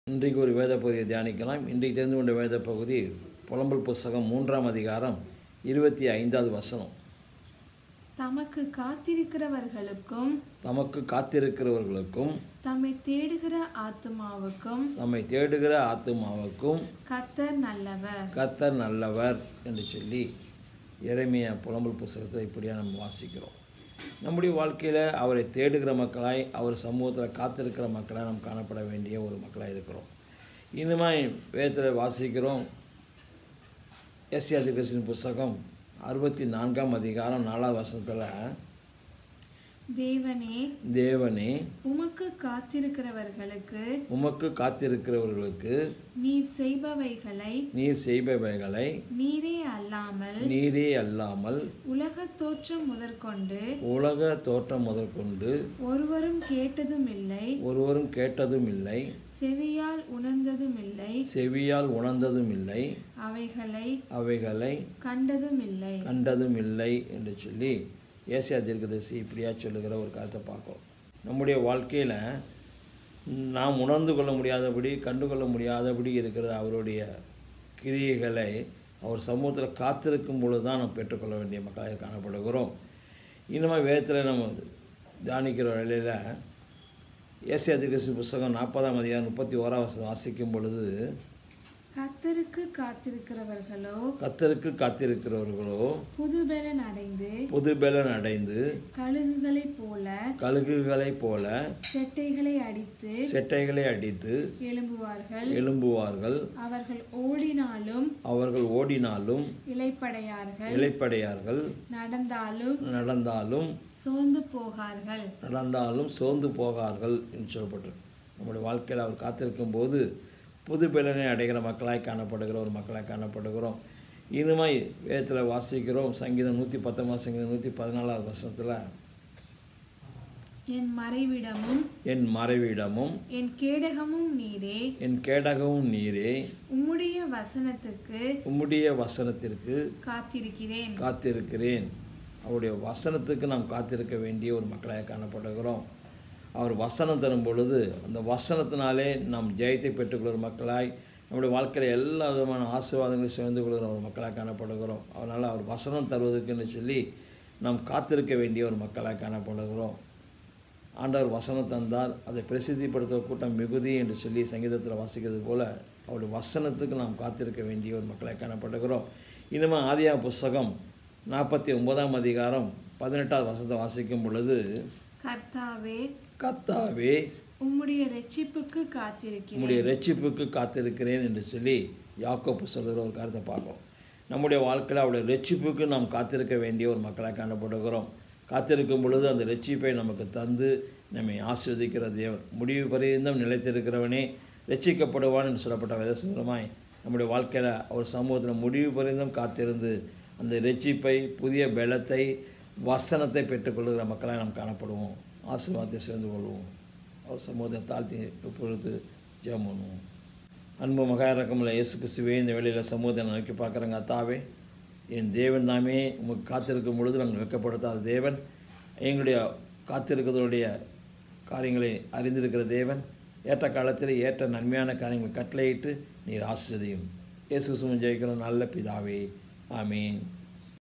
இன்றைக்கு ஒரு வேத பகுதியை தியானிக்கலாம் இன்றைக்கு தெரிந்து கொண்ட வேத பகுதி புலம்பல் புஸ்தகம் மூன்றாம் அதிகாரம் இருபத்தி ஐந்தாவது வசனம் தமக்கு காத்திருக்கிறவர்களுக்கும் தமக்கு காத்திருக்கிறவர்களுக்கும் தம்மை தேடுகிற ஆத்துமாவுக்கும் நம்மை தேடுகிற ஆத்துமாவுக்கும் கர்த்தர் நல்லவர் கர்த்தர் நல்லவர் என்று சொல்லி இறைமைய புலம்பல் புஸ்தகத்தில் இப்படியாக நம்ம வாசிக்கிறோம் நம்முடைய வாழ்க்கையில் அவரை தேடுகிற மக்களாய் அவர் சமூகத்தில் காத்திருக்கிற மக்களாய் நாம் காணப்பட வேண்டிய ஒரு மக்களாக இருக்கிறோம் இனிமே வேதத்தில் வாசிக்கிறோம் எஸ்சி அதிகசின் புஸ்தகம் அறுபத்தி நான்காம் அதிகாரம் நாலாவது வருஷத்தில் தேவனே தேவனே உமக்கு காத்திருக்கிறவர்களுக்கு உமக்கு காத்திருக்கிறவர்களுக்கு நீர் செய்பவைகளை நீர் செய்பவைகளை நீரே அல்லாமல் நீரே அல்லாமல் உலகத் தோற்றம் முதற்கொண்டு உலக தோற்றம் முதற்கொண்டு ஒருவரும் கேட்டதும் இல்லை ஒருவரும் கேட்டதும் இல்லை செவியால் உணர்ந்ததும் இல்லை செவியால் உணர்ந்ததும் இல்லை அவைகளை அவைகளை கண்டதும் இல்லை கண்டதும் இல்லை என்று சொல்லி ஏசியா தீர்க்கதரிசி இப்படியா சொல்லுகிற ஒரு கருத்தை பார்க்கிறோம் நம்முடைய வாழ்க்கையில் நாம் உணர்ந்து கொள்ள முடியாதபடி கண்டு கொள்ள முடியாதபடி இருக்கிற அவருடைய கிரியைகளை அவர் சமூகத்தில் காத்திருக்கும் பொழுது தான் நாம் பெற்றுக்கொள்ள வேண்டிய மக்களாக காணப்படுகிறோம் இன்னும் வேதத்தில் நம்ம தியானிக்கிற வேளையில் ஏசியா தீர்க்கதரிசி புஸ்தகம் நாற்பதாம் அதிகாரம் முப்பத்தி ஓராம் வசனம் வாசிக்கும் பொழுது கர்த்தருக்கு காத்திருக்கிறவர்களோ கத்தருக்கு காத்திருக்கிறவர்களோ புதுபலன் அடைந்து புது பலன் அடைந்து கழுகுகளைப் போல கழுகுகளைப் போல செட்டைகளை அடித்து செட்டைகளை அடித்து எழும்புவார்கள் எழும்புவார்கள் அவர்கள் ஓடினாலும் அவர்கள் ஓடினாலும் இளைப்படையார்கள் இளைப்படையார்கள் நடந்தாலும் நடந்தாலும் சோர்ந்து போகார்கள் நடந்தாலும் சோர்ந்து போகார்கள் என்று சொல்லப்பட்டிருக்கு நம்முடைய வாழ்க்கையில் அவர் காத்திருக்கும் போது புது பலனை அடைகிற மக்களாய் காணப்படுகிற ஒரு மக்களாய் காணப்படுகிறோம் இனிமை வேதத்தில் வாசிக்கிறோம் சங்கீதம் நூற்றி பத்தொன்பது சங்கீதம் நூற்றி பதினாலாவது வருஷத்தில் என் மறைவிடமும் என் மறைவிடமும் என் கேடகமும் நீரே என் கேடகமும் நீரே உம்முடைய வசனத்துக்கு உம்முடைய வசனத்திற்கு காத்திருக்கிறேன் காத்திருக்கிறேன் அவருடைய வசனத்துக்கு நாம் காத்திருக்க வேண்டிய ஒரு மக்களாக காணப்படுகிறோம் அவர் வசனம் தரும் பொழுது அந்த வசனத்தினாலே நாம் ஜெயத்தை பெற்றுக்கொள்கிற மக்களாய் நம்முடைய வாழ்க்கையில் எல்லா விதமான ஆசீர்வாதங்களையும் சேர்ந்து கொள்கிற ஒரு மக்களாக காணப்படுகிறோம் அதனால் அவர் வசனம் தருவதற்குன்னு சொல்லி நாம் காத்திருக்க வேண்டிய ஒரு மக்களாக காணப்படுகிறோம் ஆண்டவர் வசனம் தந்தால் அதை பிரசித்திப்படுத்துகிற கூட்டம் மிகுதி என்று சொல்லி சங்கீதத்தில் வாசிக்கிறது போல அவருடைய வசனத்துக்கு நாம் காத்திருக்க வேண்டிய ஒரு மக்களை காணப்படுகிறோம் இனிமே ஆதியா புஸ்தகம் நாற்பத்தி ஒன்பதாம் அதிகாரம் பதினெட்டாவது வசனத்தை வாசிக்கும் பொழுது கர்த்தாவே கத்தாவே உம்முடைய ரட்சிப்புக்கு காத்திருக்கிறேன் உம்முடைய ரட்சிப்புக்கு காத்திருக்கிறேன் என்று சொல்லி யாக்கோப்பு சொல்கிற ஒரு கருத்தை பார்க்கிறோம் நம்முடைய வாழ்க்கையில் அவருடைய ரட்சிப்புக்கு நாம் காத்திருக்க வேண்டிய ஒரு மக்களாக காணப்படுகிறோம் காத்திருக்கும் பொழுது அந்த ரட்சிப்பை நமக்கு தந்து நம்மை ஆஸ்வதிக்கிற தேவன் முடிவு பரியந்தம் நிலைத்திருக்கிறவனே ரட்சிக்கப்படுவான் என்று சொல்லப்பட்ட விதசங்கரமாய் நம்முடைய வாழ்க்கையில் அவர் சமூகத்தில் முடிவு பரியந்தம் காத்திருந்து அந்த ரட்சிப்பை புதிய பலத்தை வசனத்தை பெற்றுக்கொள்கிற மக்களாக நாம் காணப்படுவோம் ஆசீர்வாதத்தை சேர்ந்து கொள்வோம் அவர் சமூகத்தை தாழ்த்தி பொறுத்து ஜெபம் பண்ணுவோம் அன்பு மகாரக்கமில் இயேசு கிறிஸ்துவே இந்த வேளையில் சமூகத்தை நான் நோக்கி பார்க்குறேங்க அத்தாவே என் தேவன் தாமே உமக்கு காத்திருக்கும் பொழுது நாங்கள் வெட்கப்படுத்தாத தேவன் எங்களுடைய காத்திருக்கிறதுடைய காரியங்களை அறிந்திருக்கிற தேவன் ஏற்ற காலத்தில் ஏற்ற நன்மையான காரியங்களை கட்டளையிட்டு நீர் ஆசிரியம் இயேசு சுமன் ஜெயிக்கிறோம் நல்ல பிதாவே ஆமீன்